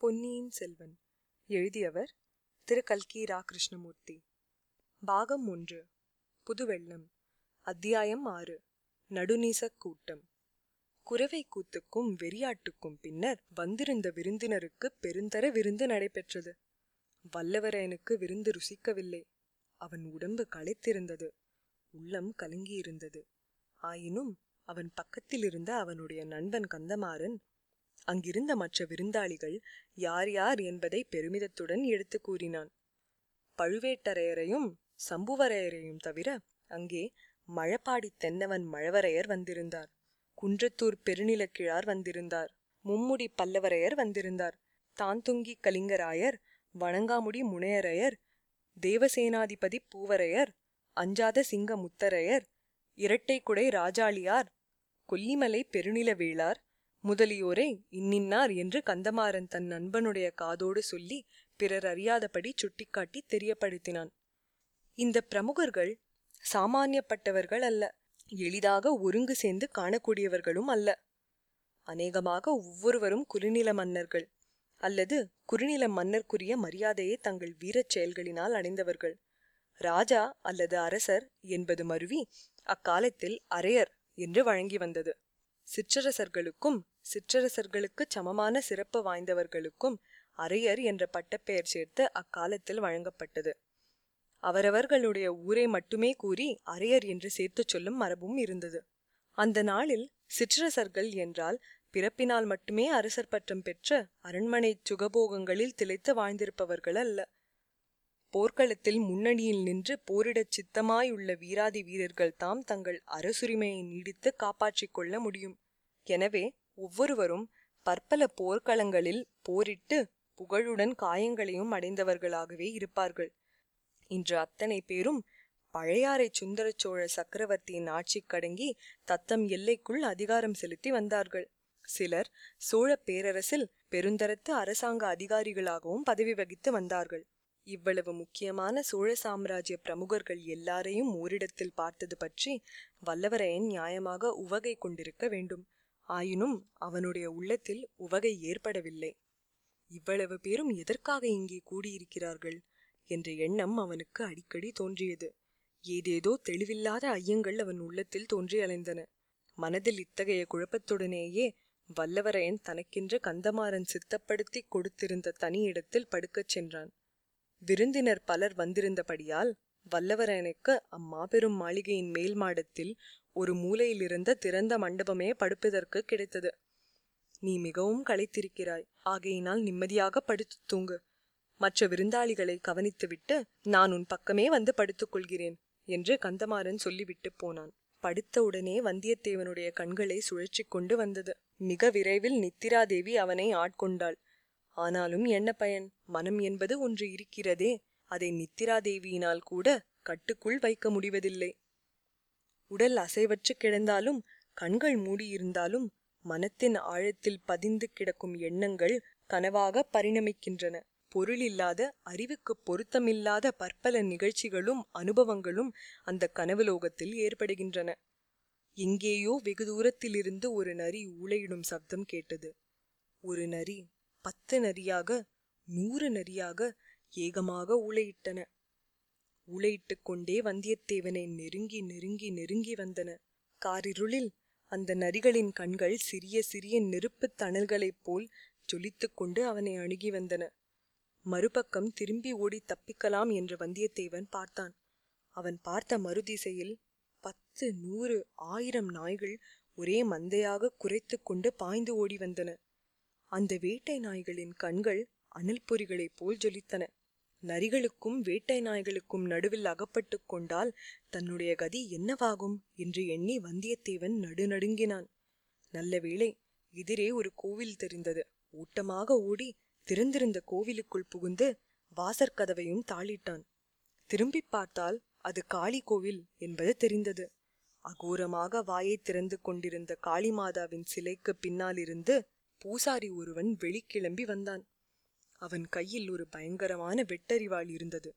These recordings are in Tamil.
பொன்னியின் செல்வன் எழுதியவர் திரு கல்கி ரா கிருஷ்ணமூர்த்தி பாகம் ஒன்று புதுவெள்ளம் அத்தியாயம் ஆறு நடுநீசக் கூட்டம் குரவை கூத்துக்கும் வெறியாட்டுக்கும் பின்னர் வந்திருந்த விருந்தினருக்கு பெருந்தர விருந்து நடைபெற்றது வல்லவரையனுக்கு விருந்து ருசிக்கவில்லை அவன் உடம்பு களைத்திருந்தது உள்ளம் கலங்கியிருந்தது ஆயினும் அவன் பக்கத்தில் இருந்த அவனுடைய நண்பன் கந்தமாறன் அங்கிருந்த மற்ற விருந்தாளிகள் யார் யார் என்பதை பெருமிதத்துடன் எடுத்து கூறினான் பழுவேட்டரையரையும் சம்புவரையரையும் தவிர அங்கே மழப்பாடி தென்னவன் மழவரையர் வந்திருந்தார் குன்றத்தூர் பெருநிலக்கிழார் வந்திருந்தார் மும்முடி பல்லவரையர் வந்திருந்தார் தாந்துங்கி கலிங்கராயர் வணங்காமுடி முனையரையர் தேவசேனாதிபதி பூவரையர் அஞ்சாத சிங்க முத்தரையர் இரட்டைக்குடை ராஜாளியார் கொல்லிமலை பெருநிலவேளார் முதலியோரை இன்னின்னார் என்று கந்தமாறன் தன் நண்பனுடைய காதோடு சொல்லி பிறர் அறியாதபடி சுட்டிக்காட்டி தெரியப்படுத்தினான் இந்த பிரமுகர்கள் சாமானியப்பட்டவர்கள் அல்ல எளிதாக ஒருங்கு சேர்ந்து காணக்கூடியவர்களும் அல்ல அநேகமாக ஒவ்வொருவரும் குறுநில மன்னர்கள் அல்லது குறுநில மன்னர்க்குரிய மரியாதையை தங்கள் வீரச் செயல்களினால் அடைந்தவர்கள் ராஜா அல்லது அரசர் என்பது மருவி அக்காலத்தில் அரையர் என்று வழங்கி வந்தது சிற்றரசர்களுக்கும் சிற்றரசர்களுக்கு சமமான சிறப்பு வாய்ந்தவர்களுக்கும் அரையர் என்ற பட்டப்பெயர் சேர்த்து அக்காலத்தில் வழங்கப்பட்டது அவரவர்களுடைய ஊரை மட்டுமே கூறி அரையர் என்று சேர்த்துச் சொல்லும் மரபும் இருந்தது அந்த நாளில் சிற்றரசர்கள் என்றால் பிறப்பினால் மட்டுமே அரசர் பட்டம் பெற்ற அரண்மனை சுகபோகங்களில் திளைத்து வாழ்ந்திருப்பவர்கள் அல்ல போர்க்களத்தில் முன்னணியில் நின்று போரிடச் சித்தமாயுள்ள வீராதி வீரர்கள் தாம் தங்கள் அரசுரிமையை நீடித்து காப்பாற்றிக் கொள்ள முடியும் எனவே ஒவ்வொருவரும் பற்பல போர்க்களங்களில் போரிட்டு புகழுடன் காயங்களையும் அடைந்தவர்களாகவே இருப்பார்கள் இன்று அத்தனை பேரும் பழையாறை சுந்தர சோழ சக்கரவர்த்தியின் ஆட்சி கடங்கி தத்தம் எல்லைக்குள் அதிகாரம் செலுத்தி வந்தார்கள் சிலர் சோழ பேரரசில் பெருந்தரத்து அரசாங்க அதிகாரிகளாகவும் பதவி வகித்து வந்தார்கள் இவ்வளவு முக்கியமான சோழ சாம்ராஜ்ய பிரமுகர்கள் எல்லாரையும் ஓரிடத்தில் பார்த்தது பற்றி வல்லவரையன் நியாயமாக உவகை கொண்டிருக்க வேண்டும் ஆயினும் அவனுடைய உள்ளத்தில் உவகை ஏற்படவில்லை இவ்வளவு பேரும் எதற்காக இங்கே கூடியிருக்கிறார்கள் என்ற எண்ணம் அவனுக்கு அடிக்கடி தோன்றியது ஏதேதோ தெளிவில்லாத ஐயங்கள் அவன் உள்ளத்தில் தோன்றி அலைந்தன மனதில் இத்தகைய குழப்பத்துடனேயே வல்லவரையன் தனக்கென்று கந்தமாறன் சித்தப்படுத்தி கொடுத்திருந்த தனி இடத்தில் படுக்கச் சென்றான் விருந்தினர் பலர் வந்திருந்தபடியால் வல்லவரையனுக்கு அம்மாபெரும் மாளிகையின் மேல் மாடத்தில் ஒரு மூலையிலிருந்த திறந்த மண்டபமே படுப்பதற்கு கிடைத்தது நீ மிகவும் களைத்திருக்கிறாய் ஆகையினால் நிம்மதியாக படுத்து தூங்கு மற்ற விருந்தாளிகளை கவனித்துவிட்டு நான் உன் பக்கமே வந்து படுத்துக் கொள்கிறேன் என்று கந்தமாறன் சொல்லிவிட்டு போனான் படுத்தவுடனே வந்தியத்தேவனுடைய கண்களை சுழற்றி கொண்டு வந்தது மிக விரைவில் நித்திராதேவி அவனை ஆட்கொண்டாள் ஆனாலும் என்ன பயன் மனம் என்பது ஒன்று இருக்கிறதே அதை நித்திராதேவியினால் கூட கட்டுக்குள் வைக்க முடிவதில்லை உடல் அசைவற்று கிடந்தாலும் கண்கள் மூடியிருந்தாலும் மனத்தின் ஆழத்தில் பதிந்து கிடக்கும் எண்ணங்கள் கனவாக பரிணமிக்கின்றன பொருளில்லாத அறிவுக்கு பொருத்தமில்லாத பற்பல நிகழ்ச்சிகளும் அனுபவங்களும் அந்த கனவுலோகத்தில் ஏற்படுகின்றன எங்கேயோ வெகு தூரத்திலிருந்து ஒரு நரி ஊளையிடும் சப்தம் கேட்டது ஒரு நரி பத்து நரியாக நூறு நரியாக ஏகமாக ஊளையிட்டன ஊளையிட்டுக் கொண்டே வந்தியத்தேவனை நெருங்கி நெருங்கி நெருங்கி வந்தன காரிருளில் அந்த நரிகளின் கண்கள் சிறிய சிறிய நெருப்புத் தணல்களைப் போல் ஜொலித்துக் கொண்டு அவனை அணுகி வந்தன மறுபக்கம் திரும்பி ஓடி தப்பிக்கலாம் என்று வந்தியத்தேவன் பார்த்தான் அவன் பார்த்த மறுதிசையில் பத்து நூறு ஆயிரம் நாய்கள் ஒரே மந்தையாக குறைத்து கொண்டு பாய்ந்து ஓடி வந்தன அந்த வேட்டை நாய்களின் கண்கள் அனல் பொறிகளைப் போல் ஜொலித்தன நரிகளுக்கும் வேட்டை நாய்களுக்கும் நடுவில் அகப்பட்டு கொண்டால் தன்னுடைய கதி என்னவாகும் என்று எண்ணி வந்தியத்தேவன் நடுநடுங்கினான் நல்ல வேளை எதிரே ஒரு கோவில் தெரிந்தது ஓட்டமாக ஓடி திறந்திருந்த கோவிலுக்குள் புகுந்து வாசற்கதவையும் தாளிட்டான் திரும்பி பார்த்தால் அது காளி கோவில் என்பது தெரிந்தது அகோரமாக வாயை திறந்து கொண்டிருந்த காளிமாதாவின் சிலைக்கு பின்னாலிருந்து பூசாரி ஒருவன் வெளிக்கிளம்பி வந்தான் அவன் கையில் ஒரு பயங்கரமான வெட்டறிவாள் இருந்தது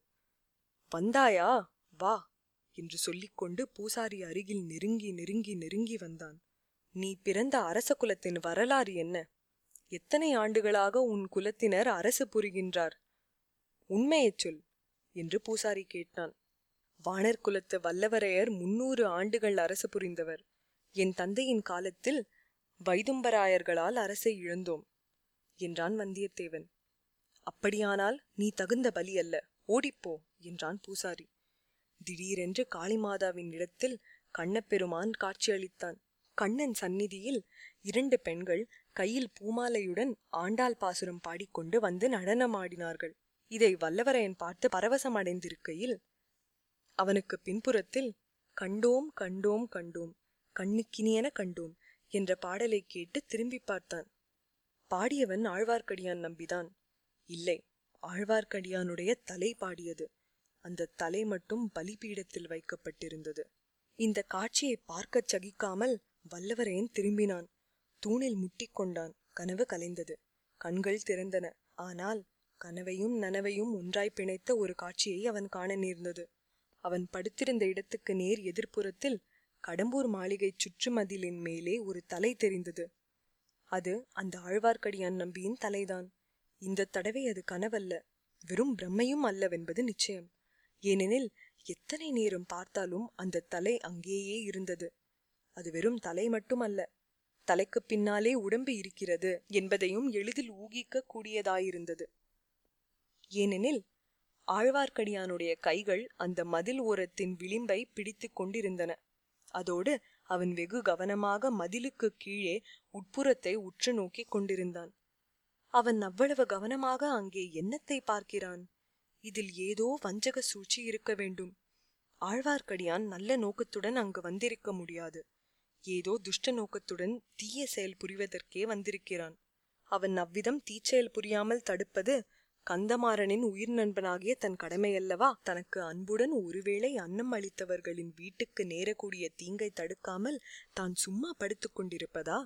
வந்தாயா வா என்று சொல்லிக்கொண்டு பூசாரி அருகில் நெருங்கி நெருங்கி நெருங்கி வந்தான் நீ பிறந்த அரச குலத்தின் வரலாறு என்ன எத்தனை ஆண்டுகளாக உன் குலத்தினர் அரசு புரிகின்றார் உண்மையைச் சொல் என்று பூசாரி கேட்டான் வானர் குலத்து வல்லவரையர் முன்னூறு ஆண்டுகள் அரசு புரிந்தவர் என் தந்தையின் காலத்தில் வைதும்பராயர்களால் அரசை இழந்தோம் என்றான் வந்தியத்தேவன் அப்படியானால் நீ தகுந்த பலி அல்ல ஓடிப்போ என்றான் பூசாரி திடீரென்று காளிமாதாவின் இடத்தில் கண்ணப்பெருமான் காட்சியளித்தான் கண்ணன் சந்நிதியில் இரண்டு பெண்கள் கையில் பூமாலையுடன் ஆண்டாள் பாசுரம் பாடிக்கொண்டு வந்து நடனமாடினார்கள் இதை வல்லவரையன் பார்த்து பரவசம் அடைந்திருக்கையில் அவனுக்கு பின்புறத்தில் கண்டோம் கண்டோம் கண்டோம் கண்ணுக்கினியென கண்டோம் என்ற பாடலை கேட்டு திரும்பி பார்த்தான் பாடியவன் ஆழ்வார்க்கடியான் நம்பிதான் இல்லை ஆழ்வார்க்கடியானுடைய தலை பாடியது அந்த தலை மட்டும் பலிபீடத்தில் வைக்கப்பட்டிருந்தது இந்த காட்சியை பார்க்கச் சகிக்காமல் வல்லவரையன் திரும்பினான் தூணில் முட்டிக்கொண்டான் கனவு கலைந்தது கண்கள் திறந்தன ஆனால் கனவையும் நனவையும் ஒன்றாய் பிணைத்த ஒரு காட்சியை அவன் காண நேர்ந்தது அவன் படுத்திருந்த இடத்துக்கு நேர் எதிர்ப்புறத்தில் கடம்பூர் மாளிகை சுற்றுமதிலின் மேலே ஒரு தலை தெரிந்தது அது அந்த ஆழ்வார்க்கடியான் நம்பியின் தலைதான் இந்த தடவை அது கனவல்ல வெறும் பிரம்மையும் அல்லவென்பது நிச்சயம் ஏனெனில் எத்தனை நேரம் பார்த்தாலும் அந்த தலை அங்கேயே இருந்தது அது வெறும் தலை மட்டுமல்ல தலைக்கு பின்னாலே உடம்பு இருக்கிறது என்பதையும் எளிதில் ஊகிக்க கூடியதாயிருந்தது ஏனெனில் ஆழ்வார்க்கடியானுடைய கைகள் அந்த மதில் ஓரத்தின் விளிம்பை பிடித்து கொண்டிருந்தன அதோடு அவன் வெகு கவனமாக மதிலுக்கு கீழே உட்புறத்தை உற்று நோக்கிக் கொண்டிருந்தான் அவன் அவ்வளவு கவனமாக அங்கே என்னத்தை பார்க்கிறான் இதில் ஏதோ வஞ்சக சூழ்ச்சி இருக்க வேண்டும் ஆழ்வார்க்கடியான் நல்ல நோக்கத்துடன் அங்கு வந்திருக்க முடியாது ஏதோ துஷ்ட நோக்கத்துடன் தீய செயல் புரிவதற்கே வந்திருக்கிறான் அவன் அவ்விதம் தீச்செயல் புரியாமல் தடுப்பது கந்தமாறனின் உயிர் நண்பனாகிய தன் கடமையல்லவா தனக்கு அன்புடன் ஒருவேளை அன்னம் அளித்தவர்களின் வீட்டுக்கு நேரக்கூடிய தீங்கை தடுக்காமல் தான் சும்மா படுத்துக் கொண்டிருப்பதா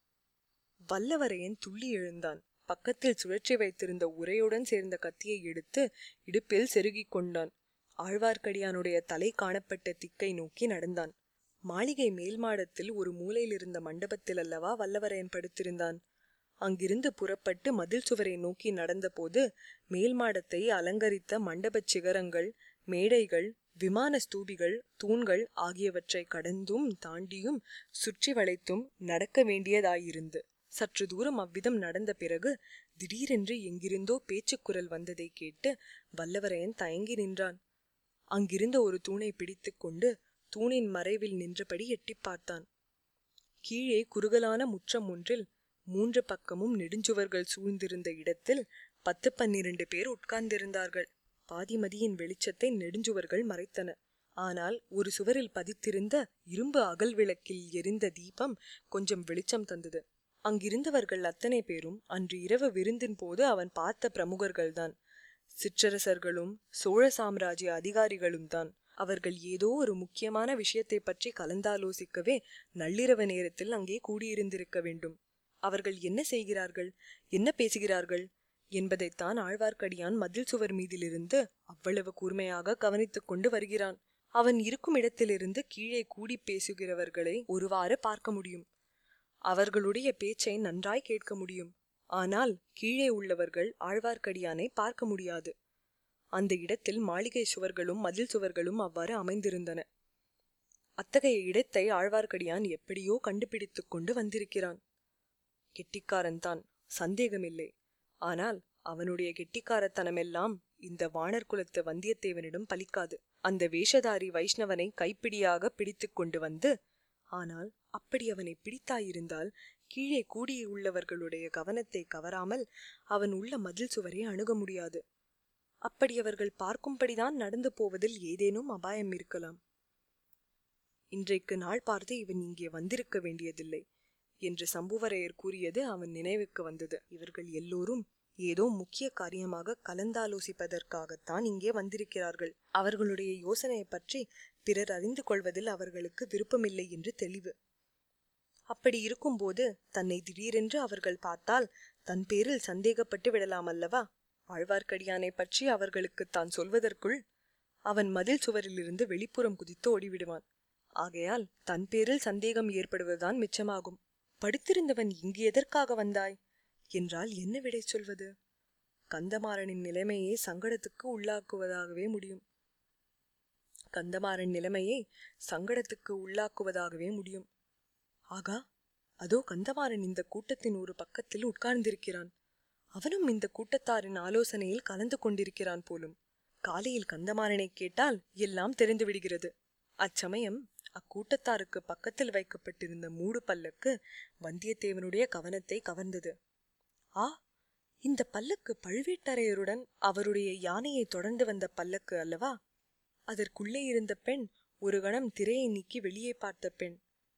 வல்லவரையன் துள்ளி எழுந்தான் பக்கத்தில் சுழற்றி வைத்திருந்த உரையுடன் சேர்ந்த கத்தியை எடுத்து இடுப்பில் செருகிக் கொண்டான் ஆழ்வார்க்கடியானுடைய தலை காணப்பட்ட திக்கை நோக்கி நடந்தான் மாளிகை மேல் மாடத்தில் ஒரு மூலையில் இருந்த மண்டபத்தில் அல்லவா வல்லவரையன் படுத்திருந்தான் அங்கிருந்து புறப்பட்டு மதில் சுவரை நோக்கி நடந்தபோது மேல் மாடத்தை அலங்கரித்த மண்டபச் சிகரங்கள் மேடைகள் விமான ஸ்தூபிகள் தூண்கள் ஆகியவற்றை கடந்தும் தாண்டியும் சுற்றி வளைத்தும் நடக்க வேண்டியதாயிருந்து சற்று தூரம் அவ்விதம் நடந்த பிறகு திடீரென்று எங்கிருந்தோ பேச்சுக்குரல் வந்ததை கேட்டு வல்லவரையன் தயங்கி நின்றான் அங்கிருந்த ஒரு தூணை பிடித்துக்கொண்டு தூணின் மறைவில் நின்றபடி எட்டிப் பார்த்தான் கீழே குறுகலான முற்றம் ஒன்றில் மூன்று பக்கமும் நெடுஞ்சுவர்கள் சூழ்ந்திருந்த இடத்தில் பத்து பன்னிரண்டு பேர் உட்கார்ந்திருந்தார்கள் பாதிமதியின் வெளிச்சத்தை நெடுஞ்சுவர்கள் மறைத்தன ஆனால் ஒரு சுவரில் பதித்திருந்த இரும்பு அகல் விளக்கில் எரிந்த தீபம் கொஞ்சம் வெளிச்சம் தந்தது அங்கிருந்தவர்கள் அத்தனை பேரும் அன்று இரவு விருந்தின் போது அவன் பார்த்த பிரமுகர்கள்தான் சிற்றரசர்களும் சோழ சாம்ராஜ்ய அதிகாரிகளும் தான் அவர்கள் ஏதோ ஒரு முக்கியமான விஷயத்தை பற்றி கலந்தாலோசிக்கவே நள்ளிரவு நேரத்தில் அங்கே கூடியிருந்திருக்க வேண்டும் அவர்கள் என்ன செய்கிறார்கள் என்ன பேசுகிறார்கள் என்பதைத்தான் ஆழ்வார்க்கடியான் மதில் சுவர் மீதிலிருந்து அவ்வளவு கூர்மையாக கவனித்துக் கொண்டு வருகிறான் அவன் இருக்கும் இடத்திலிருந்து கீழே கூடி பேசுகிறவர்களை ஒருவாறு பார்க்க முடியும் அவர்களுடைய பேச்சை நன்றாய் கேட்க முடியும் ஆனால் கீழே உள்ளவர்கள் ஆழ்வார்க்கடியானை பார்க்க முடியாது அந்த இடத்தில் மாளிகை சுவர்களும் மதில் சுவர்களும் அவ்வாறு அமைந்திருந்தன அத்தகைய இடத்தை ஆழ்வார்க்கடியான் எப்படியோ கண்டுபிடித்துக் கொண்டு வந்திருக்கிறான் கெட்டிக்காரன்தான் சந்தேகமில்லை ஆனால் அவனுடைய கெட்டிக்காரத்தனமெல்லாம் இந்த வானர் குலத்து வந்தியத்தேவனிடம் பலிக்காது அந்த வேஷதாரி வைஷ்ணவனை கைப்பிடியாக பிடித்து கொண்டு வந்து ஆனால் அப்படி அவனை பிடித்தாயிருந்தால் கீழே கூடியுள்ளவர்களுடைய கவனத்தை கவராமல் அவன் உள்ள மதில் சுவரை அணுக முடியாது அப்படி அவர்கள் பார்க்கும்படிதான் நடந்து போவதில் ஏதேனும் அபாயம் இருக்கலாம் இன்றைக்கு நாள் பார்த்து இவன் இங்கே வந்திருக்க வேண்டியதில்லை என்று சம்புவரையர் கூறியது அவன் நினைவுக்கு வந்தது இவர்கள் எல்லோரும் ஏதோ முக்கிய காரியமாக கலந்தாலோசிப்பதற்காகத்தான் இங்கே வந்திருக்கிறார்கள் அவர்களுடைய யோசனையை பற்றி பிறர் அறிந்து கொள்வதில் அவர்களுக்கு விருப்பமில்லை என்று தெளிவு அப்படி இருக்கும்போது தன்னை திடீரென்று அவர்கள் பார்த்தால் தன் பேரில் சந்தேகப்பட்டு விடலாம் அல்லவா ஆழ்வார்க்கடியானை பற்றி அவர்களுக்கு தான் சொல்வதற்குள் அவன் மதில் சுவரிலிருந்து வெளிப்புறம் குதித்து ஓடிவிடுவான் ஆகையால் தன் பேரில் சந்தேகம் ஏற்படுவதுதான் மிச்சமாகும் படுத்திருந்தவன் இங்கு எதற்காக வந்தாய் என்றால் என்ன விடை சொல்வது கந்தமாறனின் நிலைமையை சங்கடத்துக்கு உள்ளாக்குவதாகவே முடியும் கந்தமாறன் நிலைமையை சங்கடத்துக்கு உள்ளாக்குவதாகவே முடியும் ஆகா அதோ கந்தமாறன் இந்த கூட்டத்தின் ஒரு பக்கத்தில் உட்கார்ந்திருக்கிறான் அவனும் இந்த கூட்டத்தாரின் ஆலோசனையில் கலந்து கொண்டிருக்கிறான் போலும் காலையில் கந்தமாறனை கேட்டால் எல்லாம் தெரிந்து விடுகிறது அச்சமயம் அக்கூட்டத்தாருக்கு பக்கத்தில் வைக்கப்பட்டிருந்த மூடு பல்லக்கு வந்தியத்தேவனுடைய கவனத்தை கவர்ந்தது ஆ இந்த பல்லக்கு பழுவேட்டரையருடன் அவருடைய யானையை தொடர்ந்து வந்த பல்லக்கு அல்லவா அதற்குள்ளே இருந்த பெண் ஒரு கணம் திரையை நீக்கி வெளியே பார்த்த பெண்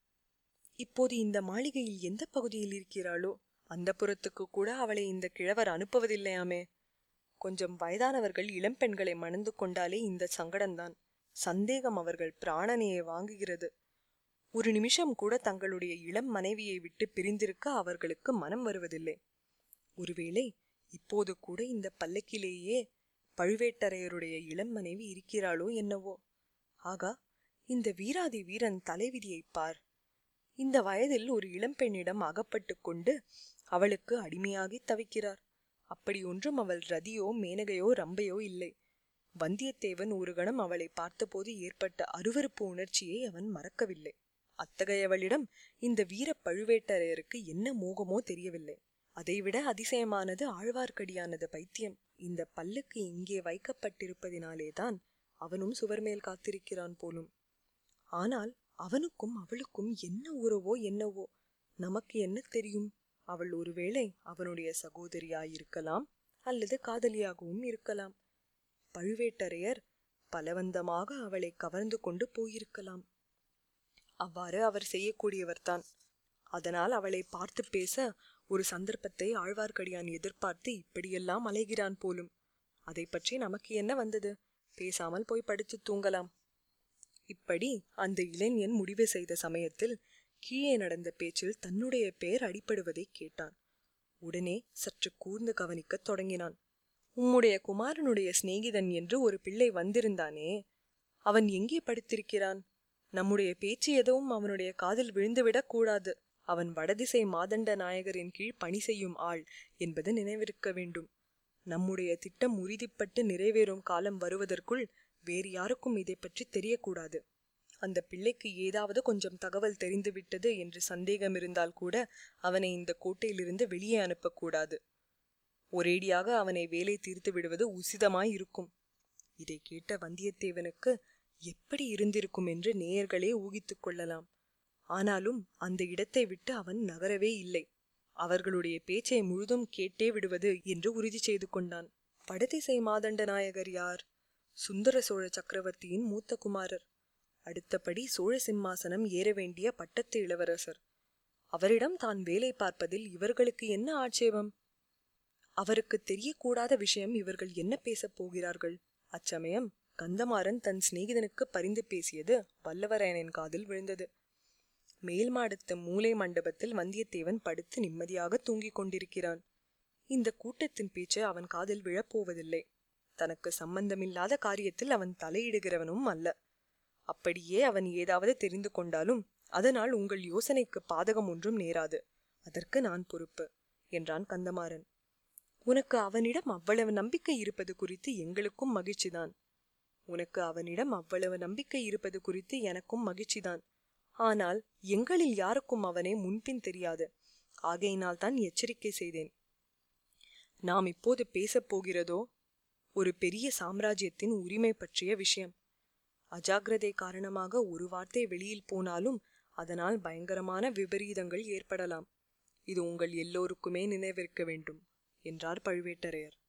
இப்போது இந்த மாளிகையில் எந்த பகுதியில் இருக்கிறாளோ அந்த புறத்துக்கு கூட அவளை இந்த கிழவர் அனுப்புவதில்லையாமே கொஞ்சம் வயதானவர்கள் இளம்பெண்களை மணந்து கொண்டாலே இந்த சங்கடம்தான் சந்தேகம் அவர்கள் பிராணனையை வாங்குகிறது ஒரு நிமிஷம் கூட தங்களுடைய இளம் மனைவியை விட்டு பிரிந்திருக்க அவர்களுக்கு மனம் வருவதில்லை ஒருவேளை இப்போது கூட இந்த பல்லக்கிலேயே பழுவேட்டரையருடைய இளம் மனைவி இருக்கிறாளோ என்னவோ ஆகா இந்த வீராதி வீரன் தலைவிதியை பார் இந்த வயதில் ஒரு இளம்பெண்ணிடம் அகப்பட்டு கொண்டு அவளுக்கு அடிமையாகி தவிக்கிறார் அப்படி ஒன்றும் அவள் ரதியோ மேனகையோ ரம்பையோ இல்லை வந்தியத்தேவன் ஒரு கணம் அவளை பார்த்தபோது ஏற்பட்ட அருவருப்பு உணர்ச்சியை அவன் மறக்கவில்லை அத்தகையவளிடம் இந்த வீர பழுவேட்டரையருக்கு என்ன மோகமோ தெரியவில்லை அதைவிட அதிசயமானது ஆழ்வார்க்கடியானது பைத்தியம் இந்த பல்லுக்கு இங்கே வைக்கப்பட்டிருப்பதினாலேதான் அவனும் சுவர் மேல் காத்திருக்கிறான் போலும் ஆனால் அவனுக்கும் அவளுக்கும் என்ன உறவோ என்னவோ நமக்கு என்ன தெரியும் அவள் ஒருவேளை அவனுடைய சகோதரியாயிருக்கலாம் அல்லது காதலியாகவும் இருக்கலாம் பழுவேட்டரையர் பலவந்தமாக அவளை கவர்ந்து கொண்டு போயிருக்கலாம் அவ்வாறு அவர் செய்யக்கூடியவர்தான் அதனால் அவளை பார்த்து பேச ஒரு சந்தர்ப்பத்தை ஆழ்வார்க்கடியான் எதிர்பார்த்து இப்படியெல்லாம் அலைகிறான் போலும் அதை பற்றி நமக்கு என்ன வந்தது பேசாமல் போய் படுத்து தூங்கலாம் இப்படி அந்த இளைஞன் முடிவு செய்த சமயத்தில் கீழே நடந்த பேச்சில் தன்னுடைய பெயர் அடிப்படுவதை கேட்டான் உடனே சற்று கூர்ந்து கவனிக்கத் தொடங்கினான் உம்முடைய குமாரனுடைய சிநேகிதன் என்று ஒரு பிள்ளை வந்திருந்தானே அவன் எங்கே படுத்திருக்கிறான் நம்முடைய பேச்சு எதுவும் அவனுடைய காதில் விழுந்துவிடக் கூடாது அவன் வடதிசை மாதண்ட நாயகரின் கீழ் பணி செய்யும் ஆள் என்பது நினைவிருக்க வேண்டும் நம்முடைய திட்டம் உறுதிப்பட்டு நிறைவேறும் காலம் வருவதற்குள் வேறு யாருக்கும் இதை பற்றி தெரியக்கூடாது அந்த பிள்ளைக்கு ஏதாவது கொஞ்சம் தகவல் தெரிந்துவிட்டது என்று சந்தேகம் இருந்தால் கூட அவனை இந்த கோட்டையிலிருந்து வெளியே அனுப்பக்கூடாது ஒரேடியாக அவனை வேலை தீர்த்து விடுவது உசிதமாய் இருக்கும் இதை கேட்ட வந்தியத்தேவனுக்கு எப்படி இருந்திருக்கும் என்று நேயர்களே ஊகித்துக் கொள்ளலாம் ஆனாலும் அந்த இடத்தை விட்டு அவன் நகரவே இல்லை அவர்களுடைய பேச்சை முழுதும் கேட்டே விடுவது என்று உறுதி செய்து கொண்டான் வடதிசை மாதண்ட நாயகர் யார் சுந்தர சோழ சக்கரவர்த்தியின் மூத்த குமாரர் அடுத்தபடி சோழ சிம்மாசனம் ஏற வேண்டிய பட்டத்து இளவரசர் அவரிடம் தான் வேலை பார்ப்பதில் இவர்களுக்கு என்ன ஆட்சேபம் அவருக்கு தெரியக்கூடாத விஷயம் இவர்கள் என்ன பேசப் போகிறார்கள் அச்சமயம் கந்தமாறன் தன் சிநேகிதனுக்கு பரிந்து பேசியது வல்லவரையனின் காதில் விழுந்தது மேல் மாடத்து மூலை மண்டபத்தில் வந்தியத்தேவன் படுத்து நிம்மதியாக தூங்கிக் கொண்டிருக்கிறான் இந்த கூட்டத்தின் பேச்சு அவன் காதில் விழப்போவதில்லை தனக்கு சம்பந்தமில்லாத காரியத்தில் அவன் தலையிடுகிறவனும் அல்ல அப்படியே அவன் ஏதாவது தெரிந்து கொண்டாலும் அதனால் உங்கள் யோசனைக்கு பாதகம் ஒன்றும் நேராது அதற்கு நான் பொறுப்பு என்றான் கந்தமாறன் உனக்கு அவனிடம் அவ்வளவு நம்பிக்கை இருப்பது குறித்து எங்களுக்கும் மகிழ்ச்சிதான் உனக்கு அவனிடம் அவ்வளவு நம்பிக்கை இருப்பது குறித்து எனக்கும் மகிழ்ச்சிதான் ஆனால் எங்களில் யாருக்கும் அவனை முன்பின் தெரியாது ஆகையினால் தான் எச்சரிக்கை செய்தேன் நாம் இப்போது பேசப் போகிறதோ ஒரு பெரிய சாம்ராஜ்யத்தின் உரிமை பற்றிய விஷயம் அஜாக்கிரதை காரணமாக ஒரு வார்த்தை வெளியில் போனாலும் அதனால் பயங்கரமான விபரீதங்கள் ஏற்படலாம் இது உங்கள் எல்லோருக்குமே நினைவிருக்க வேண்டும் என்றார் பழுவேட்டரையர்